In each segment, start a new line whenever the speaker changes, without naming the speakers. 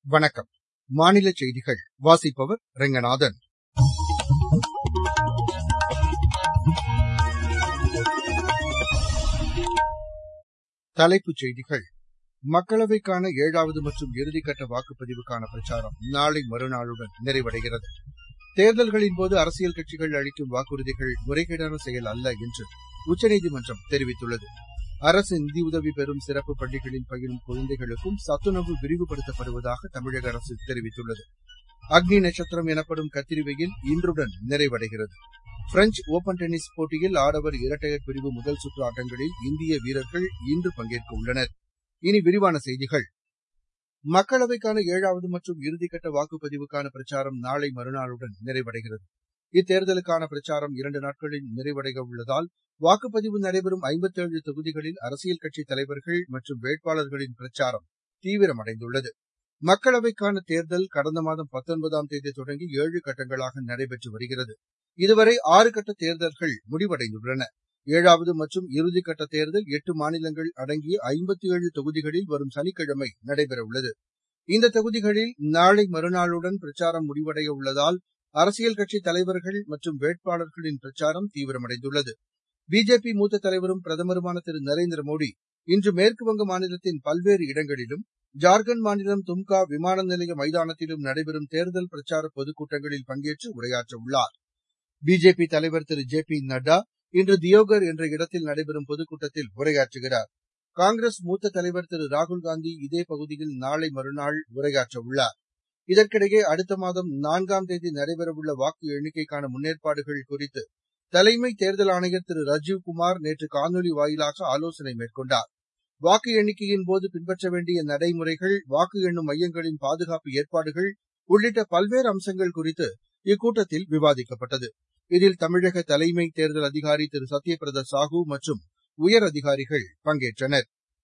வணக்கம் மாநில செய்திகள் வாசிப்பவர் ரெங்கநாதன் தலைப்புச் செய்திகள் மக்களவைக்கான ஏழாவது மற்றும் இறுதிக்கட்ட வாக்குப்பதிவுக்கான பிரச்சாரம் நாளை மறுநாளுடன் நிறைவடைகிறது தேர்தல்களின்போது அரசியல் கட்சிகள் அளிக்கும் வாக்குறுதிகள் முறைகேடான செயல் அல்ல என்று உச்சநீதிமன்றம் தெரிவித்துள்ளது அரசு நிதியுதவி பெறும் சிறப்பு பள்ளிகளில் பயிலும் குழந்தைகளுக்கும் சத்துணவு விரிவுபடுத்தப்படுவதாக தமிழக அரசு தெரிவித்துள்ளது அக்னி நட்சத்திரம் எனப்படும் கத்திரி வெயில் இன்றுடன் நிறைவடைகிறது பிரெஞ்ச் ஒபன் டென்னிஸ் போட்டியில் ஆடவர் இரட்டையர் பிரிவு முதல் சுற்று ஆட்டங்களில் இந்திய வீரர்கள் இன்று பங்கேற்க உள்ளனர் இனி விரிவான செய்திகள் மக்களவைக்கான ஏழாவது மற்றும் இறுதிக்கட்ட வாக்குப்பதிவுக்கான பிரச்சாரம் நாளை மறுநாளுடன் நிறைவடைகிறது இத்தேர்தலுக்கான பிரச்சாரம் இரண்டு நாட்களில் நிறைவடைய உள்ளதால் வாக்குப்பதிவு நடைபெறும் ஐம்பத்தேழு தொகுதிகளில் அரசியல் கட்சித் தலைவர்கள் மற்றும் வேட்பாளர்களின் பிரச்சாரம் தீவிரமடைந்துள்ளது மக்களவைக்கான தேர்தல் கடந்த மாதம் பத்தொன்பதாம் தேதி தொடங்கி ஏழு கட்டங்களாக நடைபெற்று வருகிறது இதுவரை ஆறு கட்ட தேர்தல்கள் முடிவடைந்துள்ளன ஏழாவது மற்றும் இறுதிக்கட்ட தேர்தல் எட்டு மாநிலங்கள் அடங்கிய ஐம்பத்தி ஏழு தொகுதிகளில் வரும் சனிக்கிழமை நடைபெறவுள்ளது இந்த தொகுதிகளில் நாளை மறுநாளுடன் பிரச்சாரம் முடிவடைய உள்ளதால் அரசியல் கட்சித் தலைவர்கள் மற்றும் வேட்பாளர்களின் பிரச்சாரம் தீவிரமடைந்துள்ளது பிஜேபி மூத்த தலைவரும் பிரதமருமான திரு நரேந்திர மோடி இன்று மேற்குவங்க மாநிலத்தின் பல்வேறு இடங்களிலும் ஜார்க்கண்ட் மாநிலம் தும்கா விமான நிலைய மைதானத்திலும் நடைபெறும் தேர்தல் பிரச்சார பொதுக்கூட்டங்களில் பங்கேற்று உரையாற்ற உள்ளார் பிஜேபி தலைவர் திரு ஜே பி நட்டா இன்று தியோகர் என்ற இடத்தில் நடைபெறும் பொதுக்கூட்டத்தில் உரையாற்றுகிறார் காங்கிரஸ் மூத்த தலைவர் திரு ராகுல்காந்தி இதே பகுதியில் நாளை மறுநாள் உரையாற்ற உள்ளார் இதற்கிடையே அடுத்த மாதம் நான்காம் தேதி நடைபெறவுள்ள வாக்கு எண்ணிக்கைக்கான முன்னேற்பாடுகள் குறித்து தலைமை தேர்தல் ஆணையர் திரு ராஜீவ்குமார் நேற்று காணொலி வாயிலாக ஆலோசனை மேற்கொண்டார் வாக்கு எண்ணிக்கையின் போது பின்பற்ற வேண்டிய நடைமுறைகள் வாக்கு எண்ணும் மையங்களின் பாதுகாப்பு ஏற்பாடுகள் உள்ளிட்ட பல்வேறு அம்சங்கள் குறித்து இக்கூட்டத்தில் விவாதிக்கப்பட்டது இதில் தமிழக தலைமை தேர்தல் அதிகாரி திரு சத்யபிரத சாஹூ மற்றும் உயர் அதிகாரிகள் பங்கேற்றனர்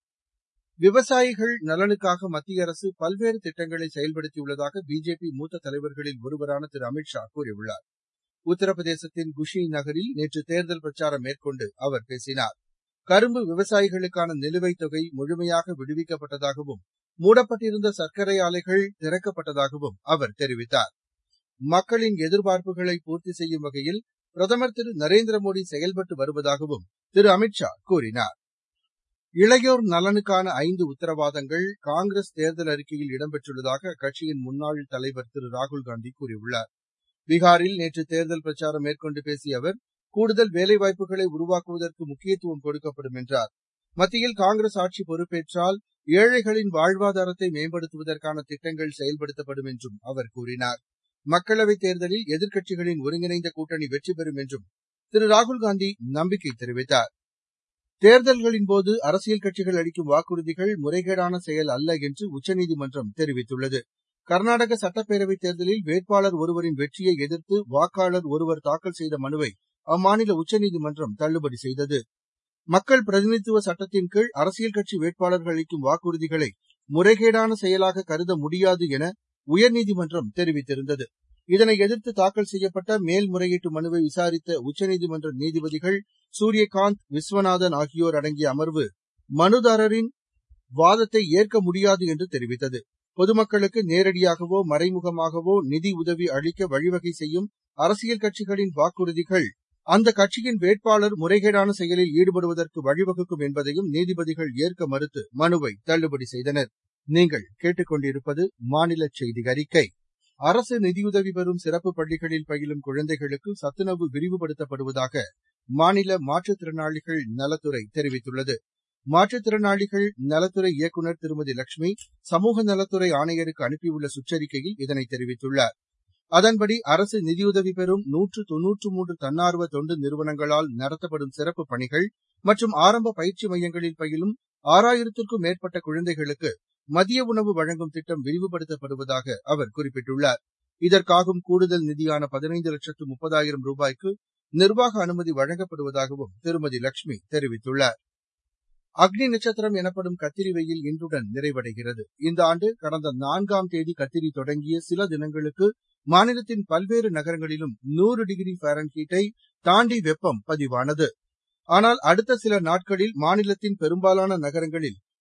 விவசாயிகள் நலனுக்காக மத்திய அரசு பல்வேறு திட்டங்களை செயல்படுத்தியுள்ளதாக பிஜேபி மூத்த தலைவர்களில் ஒருவரான திரு அமித் ஷா கூறியுள்ளார் உத்தரப்பிரதேசத்தின் குஷி நகரில் நேற்று தேர்தல் பிரச்சாரம் மேற்கொண்டு அவர் பேசினார் கரும்பு விவசாயிகளுக்கான நிலுவைத் தொகை முழுமையாக விடுவிக்கப்பட்டதாகவும் மூடப்பட்டிருந்த சர்க்கரை ஆலைகள் திறக்கப்பட்டதாகவும் அவர் தெரிவித்தார் மக்களின் எதிர்பார்ப்புகளை பூர்த்தி செய்யும் வகையில் பிரதமர் திரு நரேந்திர மோடி செயல்பட்டு வருவதாகவும் திரு அமித் ஷா கூறினார் இளையோர் நலனுக்கான ஐந்து உத்தரவாதங்கள் காங்கிரஸ் தேர்தல் அறிக்கையில் இடம்பெற்றுள்ளதாக அக்கட்சியின் முன்னாள் தலைவர் திரு ராகுல்காந்தி கூறியுள்ளார் பீகாரில் நேற்று தேர்தல் பிரச்சாரம் மேற்கொண்டு பேசிய அவர் கூடுதல் வேலைவாய்ப்புகளை உருவாக்குவதற்கு முக்கியத்துவம் கொடுக்கப்படும் என்றார் மத்தியில் காங்கிரஸ் ஆட்சி பொறுப்பேற்றால் ஏழைகளின் வாழ்வாதாரத்தை மேம்படுத்துவதற்கான திட்டங்கள் செயல்படுத்தப்படும் என்றும் அவர் கூறினார் மக்களவைத் தேர்தலில் எதிர்க்கட்சிகளின் ஒருங்கிணைந்த கூட்டணி வெற்றி பெறும் என்றும் திரு ராகுல்காந்தி நம்பிக்கை தெரிவித்தார் தேர்தல்களின்போது அரசியல் கட்சிகள் அளிக்கும் வாக்குறுதிகள் முறைகேடான செயல் அல்ல என்று உச்சநீதிமன்றம் தெரிவித்துள்ளது கர்நாடக சட்டப்பேரவைத் தேர்தலில் வேட்பாளர் ஒருவரின் வெற்றியை எதிர்த்து வாக்காளர் ஒருவர் தாக்கல் செய்த மனுவை அம்மாநில உச்சநீதிமன்றம் தள்ளுபடி செய்தது மக்கள் பிரதிநிதித்துவ சட்டத்தின் கீழ் அரசியல் கட்சி வேட்பாளர்கள் அளிக்கும் வாக்குறுதிகளை முறைகேடான செயலாக கருத முடியாது என உயர்நீதிமன்றம் தெரிவித்திருந்தது இதனை எதிர்த்து தாக்கல் செய்யப்பட்ட மேல்முறையீட்டு மனுவை விசாரித்த உச்சநீதிமன்ற நீதிபதிகள் சூரியகாந்த் விஸ்வநாதன் ஆகியோர் அடங்கிய அமர்வு மனுதாரரின் வாதத்தை ஏற்க முடியாது என்று தெரிவித்தது பொதுமக்களுக்கு நேரடியாகவோ மறைமுகமாகவோ நிதி உதவி அளிக்க வழிவகை செய்யும் அரசியல் கட்சிகளின் வாக்குறுதிகள் அந்த கட்சியின் வேட்பாளர் முறைகேடான செயலில் ஈடுபடுவதற்கு வழிவகுக்கும் என்பதையும் நீதிபதிகள் ஏற்க மறுத்து மனுவை தள்ளுபடி செய்தனர் நீங்கள் கேட்டுக்கொண்டிருப்பது மாநில செய்தி அறிக்கை அரசு நிதியுதவி பெறும் சிறப்பு பள்ளிகளில் பயிலும் குழந்தைகளுக்கு சத்துணவு விரிவுபடுத்தப்படுவதாக மாநில மாற்றுத்திறனாளிகள் நலத்துறை தெரிவித்துள்ளது மாற்றுத்திறனாளிகள் நலத்துறை இயக்குநர் திருமதி லட்சுமி சமூக நலத்துறை ஆணையருக்கு அனுப்பியுள்ள சுற்றறிக்கையில் இதனை தெரிவித்துள்ளார் அதன்படி அரசு நிதியுதவி பெறும் நூற்று தொன்னூற்று மூன்று தன்னார்வ தொண்டு நிறுவனங்களால் நடத்தப்படும் சிறப்பு பணிகள் மற்றும் ஆரம்ப பயிற்சி மையங்களில் பயிலும் ஆறாயிரத்திற்கும் மேற்பட்ட குழந்தைகளுக்கு மதிய உணவு வழங்கும் திட்டம் விரிவுபடுத்தப்படுவதாக அவர் குறிப்பிட்டுள்ளார் இதற்காகும் கூடுதல் நிதியான பதினைந்து லட்சத்து முப்பதாயிரம் ரூபாய்க்கு நிர்வாக அனுமதி வழங்கப்படுவதாகவும் திருமதி லட்சுமி தெரிவித்துள்ளார் அக்னி நட்சத்திரம் எனப்படும் கத்திரி வெயில் இன்றுடன் நிறைவடைகிறது இந்த ஆண்டு கடந்த நான்காம் தேதி கத்திரி தொடங்கிய சில தினங்களுக்கு மாநிலத்தின் பல்வேறு நகரங்களிலும் நூறு டிகிரி ஃபாரன்ஹீட்டை தாண்டி வெப்பம் பதிவானது ஆனால் அடுத்த சில நாட்களில் மாநிலத்தின் பெரும்பாலான நகரங்களில்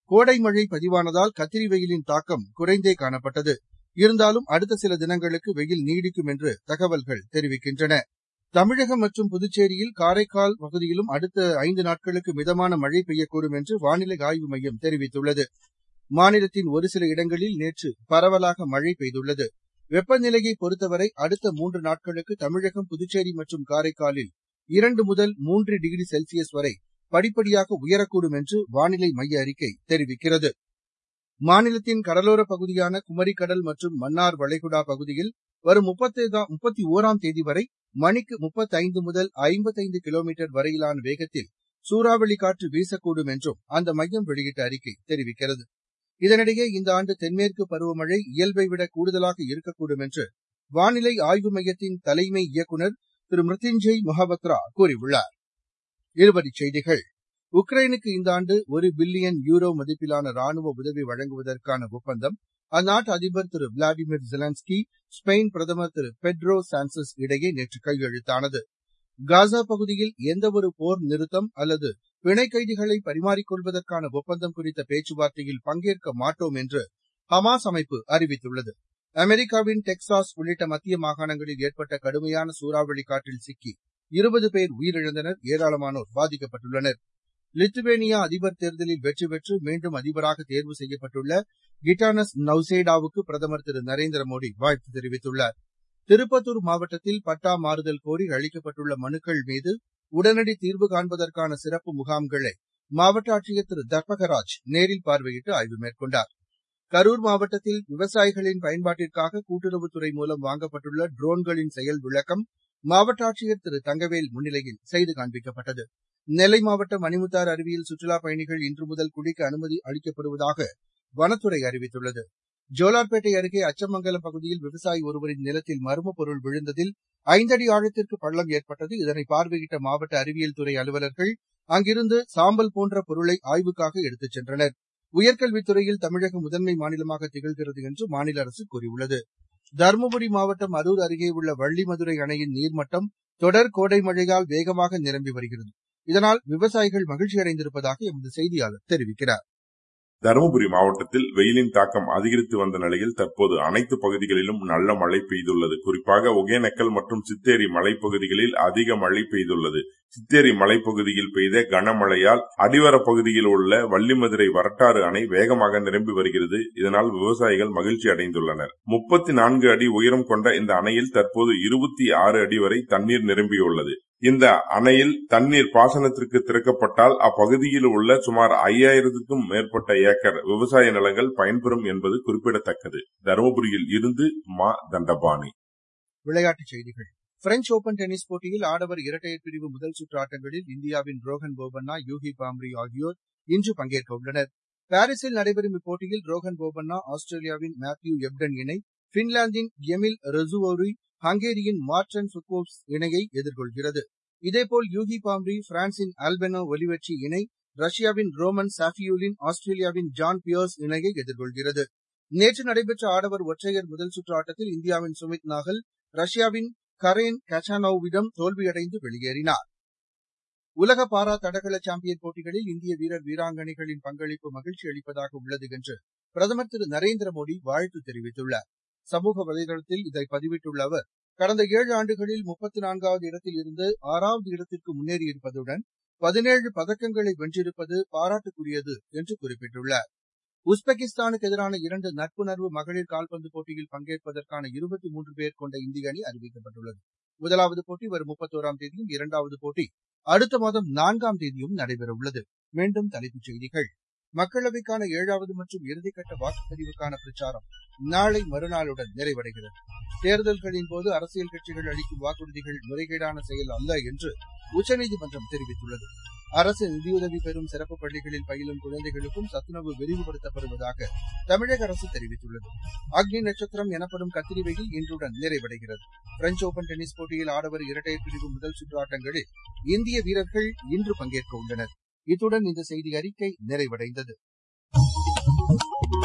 கோடை மழை பதிவானதால் கத்திரி வெயிலின் தாக்கம் குறைந்தே காணப்பட்டது இருந்தாலும் அடுத்த சில தினங்களுக்கு வெயில் நீடிக்கும் என்று தகவல்கள் தெரிவிக்கின்றன தமிழகம் மற்றும் புதுச்சேரியில் காரைக்கால் பகுதியிலும் அடுத்த ஐந்து நாட்களுக்கு மிதமான மழை பெய்யக்கூடும் என்று வானிலை ஆய்வு மையம் தெரிவித்துள்ளது மாநிலத்தின் ஒரு சில இடங்களில் நேற்று பரவலாக மழை பெய்துள்ளது வெப்பநிலையை பொறுத்தவரை அடுத்த மூன்று நாட்களுக்கு தமிழகம் புதுச்சேரி மற்றும் காரைக்காலில் இரண்டு முதல் மூன்று டிகிரி செல்சியஸ் வரை படிப்படியாக உயரக்கூடும் என்று வானிலை மைய அறிக்கை தெரிவிக்கிறது மாநிலத்தின் கடலோர பகுதியான குமரிக்கடல் மற்றும் மன்னார் வளைகுடா பகுதியில் வரும் முப்பத்தி ஓராம் தேதி வரை மணிக்கு முப்பத்தைந்து முதல் ஐம்பத்தைந்து கிலோமீட்டர் வரையிலான வேகத்தில் சூறாவளி காற்று வீசக்கூடும் என்றும் அந்த மையம் வெளியிட்ட அறிக்கை தெரிவிக்கிறது இதனிடையே இந்த ஆண்டு தென்மேற்கு பருவமழை இயல்பை விட கூடுதலாக இருக்கக்கூடும் என்று வானிலை ஆய்வு மையத்தின் தலைமை இயக்குநர் திரு மிருத்யுஞ்சய் மொஹபத்ரா கூறியுள்ளார் இருவரிச் செய்திகள் உக்ரைனுக்கு இந்த ஆண்டு ஒரு பில்லியன் யூரோ மதிப்பிலான ராணுவ உதவி வழங்குவதற்கான ஒப்பந்தம் அந்நாட்டு அதிபர் திரு விளாடிமிர் ஜெலன்ஸ்கி ஸ்பெயின் பிரதமர் திரு பெட்ரோ சான்சஸ் இடையே நேற்று கையெழுத்தானது காசா பகுதியில் எந்தவொரு போர் நிறுத்தம் அல்லது பிணை கைதிகளை பரிமாறிக்கொள்வதற்கான ஒப்பந்தம் குறித்த பேச்சுவார்த்தையில் பங்கேற்க மாட்டோம் என்று ஹமாஸ் அமைப்பு அறிவித்துள்ளது அமெரிக்காவின் டெக்சாஸ் உள்ளிட்ட மத்திய மாகாணங்களில் ஏற்பட்ட கடுமையான சூறாவளி காற்றில் சிக்கி இருபது பேர் உயிரிழந்தனர் ஏராளமானோர் பாதிக்கப்பட்டுள்ளனர் லித்துவேனியா அதிபர் தேர்தலில் வெற்றி பெற்று மீண்டும் அதிபராக தேர்வு செய்யப்பட்டுள்ள கிட்டானஸ் நவ்சேடாவுக்கு பிரதமர் திரு நரேந்திர மோடி வாழ்த்து தெரிவித்துள்ளார் திருப்பத்தூர் மாவட்டத்தில் பட்டா மாறுதல் கோரி அளிக்கப்பட்டுள்ள மனுக்கள் மீது உடனடி தீர்வு காண்பதற்கான சிறப்பு முகாம்களை மாவட்ட ஆட்சியர் திரு தர்பகராஜ் நேரில் பார்வையிட்டு ஆய்வு மேற்கொண்டார் கரூர் மாவட்டத்தில் விவசாயிகளின் பயன்பாட்டிற்காக கூட்டுறவுத்துறை மூலம் வாங்கப்பட்டுள்ள ட்ரோன்களின் செயல் விளக்கம் மாவட்ட ஆட்சியர் திரு தங்கவேல் முன்னிலையில் செய்து காண்பிக்கப்பட்டது நெல்லை மாவட்டம் மணிமுத்தார் அருவியில் சுற்றுலாப் பயணிகள் இன்று முதல் குளிக்க அனுமதி அளிக்கப்படுவதாக வனத்துறை அறிவித்துள்ளது ஜோலார்பேட்டை அருகே அச்சமங்கலம் பகுதியில் விவசாயி ஒருவரின் நிலத்தில் மர்ம பொருள் விழுந்ததில் ஐந்தடி ஆழத்திற்கு பள்ளம் ஏற்பட்டது இதனை பார்வையிட்ட மாவட்ட அறிவியல் துறை அலுவலர்கள் அங்கிருந்து சாம்பல் போன்ற பொருளை ஆய்வுக்காக எடுத்துச் சென்றனர் உயர்கல்வித்துறையில் தமிழகம் முதன்மை மாநிலமாக திகழ்கிறது என்று மாநில அரசு கூறியுள்ளது தருமபுரி மாவட்டம் அரூர் அருகே உள்ள வள்ளிமதுரை அணையின் நீர்மட்டம் தொடர் கோடை மழையால் வேகமாக நிரம்பி வருகிறது இதனால் விவசாயிகள் மகிழ்ச்சி அடைந்திருப்பதாக எமது செய்தியாளர் தெரிவிக்கிறார்
தருமபுரி மாவட்டத்தில் வெயிலின் தாக்கம் அதிகரித்து வந்த நிலையில் தற்போது அனைத்து பகுதிகளிலும் நல்ல மழை பெய்துள்ளது குறிப்பாக ஒகேனக்கல் மற்றும் சித்தேரி மலைப்பகுதிகளில் அதிக மழை பெய்துள்ளது சித்தேரி மலைப்பகுதியில் பெய்த கனமழையால் அடிவர பகுதியில் உள்ள வள்ளிமதுரை வரட்டாறு அணை வேகமாக நிரம்பி வருகிறது இதனால் விவசாயிகள் மகிழ்ச்சி அடைந்துள்ளனர் முப்பத்தி நான்கு அடி உயரம் கொண்ட இந்த அணையில் தற்போது இருபத்தி ஆறு அடி வரை தண்ணீர் நிரம்பியுள்ளது இந்த அணையில் தண்ணீர் பாசனத்திற்கு திறக்கப்பட்டால் அப்பகுதியில் உள்ள சுமார் ஐயாயிரத்துக்கும் மேற்பட்ட ஏக்கர் விவசாய நிலங்கள் பயன்பெறும் என்பது குறிப்பிடத்தக்கது தருமபுரியில் இருந்து மா தண்டபாணி
விளையாட்டுச் செய்திகள் பிரெஞ்ச் ஓபன் டென்னிஸ் போட்டியில் ஆடவர் இரட்டையர் பிரிவு முதல் சுற்று ஆட்டங்களில் இந்தியாவின் ரோஹன் போபண்ணா யூகி பாம்ரி ஆகியோர் இன்று பங்கேற்க உள்ளனர் பாரிஸில் நடைபெறும் இப்போட்டியில் ரோஹன் போபண்ணா ஆஸ்திரேலியாவின் மேத்யூ எப்டன் இணை பின்லாந்தின் எமில் ரெசுவோரி ஹங்கேரியின் மார்டன் சுக்கோவ்ஸ் இணையை எதிர்கொள்கிறது இதேபோல் யூகி பாம்ரி பிரான்சின் ஆல்பெனோ ஒலிவெச்சி இணை ரஷ்யாவின் ரோமன் சாஃபியூலின் ஆஸ்திரேலியாவின் ஜான் பியர்ஸ் இணையை எதிர்கொள்கிறது நேற்று நடைபெற்ற ஆடவர் ஒற்றையர் முதல் சுற்று ஆட்டத்தில் இந்தியாவின் சுமித் நாகல் ரஷ்யாவின் கரேன் கச்சானோவிடம் தோல்வியடைந்து வெளியேறினார் உலக பாரா தடகள சாம்பியன் போட்டிகளில் இந்திய வீரர் வீராங்கனைகளின் பங்களிப்பு மகிழ்ச்சி அளிப்பதாக உள்ளது என்று பிரதமர் திரு நரேந்திர மோடி வாழ்த்து தெரிவித்துள்ளார் சமூக வலைதளத்தில் இதை பதிவிட்டுள்ள அவர் கடந்த ஏழு ஆண்டுகளில் முப்பத்தி நான்காவது இடத்தில் இருந்து ஆறாவது இடத்திற்கு முன்னேறியிருப்பதுடன் பதினேழு பதக்கங்களை வென்றிருப்பது பாராட்டுக்குரியது என்று குறிப்பிட்டுள்ளார் உஸ்பெகிஸ்தானுக்கு எதிரான இரண்டு நட்புணர்வு மகளிர் கால்பந்து போட்டியில் பங்கேற்பதற்கான இருபத்தி மூன்று பேர் கொண்ட இந்திய அணி அறிவிக்கப்பட்டுள்ளது முதலாவது போட்டி வரும் முப்பத்தோராம் தேதியும் இரண்டாவது போட்டி அடுத்த மாதம் நான்காம் தேதியும் நடைபெறவுள்ளது மீண்டும் தலைப்புச் செய்திகள் மக்களவைக்கான ஏழாவது மற்றும் இறுதிக்கட்ட வாக்குப்பதிவுக்கான பிரச்சாரம் நாளை மறுநாளுடன் நிறைவடைகிறது தேர்தல்களின் போது அரசியல் கட்சிகள் அளிக்கும் வாக்குறுதிகள் முறைகேடான செயல் அல்ல என்று உச்சநீதிமன்றம் தெரிவித்துள்ளது அரசு நிதியுதவி பெறும் சிறப்பு பள்ளிகளில் பயிலும் குழந்தைகளுக்கும் சத்துணவு விரிவுபடுத்தப்படுவதாக தமிழக அரசு தெரிவித்துள்ளது அக்னி நட்சத்திரம் எனப்படும் கத்திரி வெயில் இன்றுடன் நிறைவடைகிறது பிரெஞ்ச் ஓபன் டென்னிஸ் போட்டியில் ஆடவர் இரட்டையர் பிரிவு முதல் சுற்று ஆட்டங்களில் இந்திய வீரர்கள் இன்று பங்கேற்க உள்ளனர் இத்துடன் இந்த செய்தி அறிக்கை நிறைவடைந்தது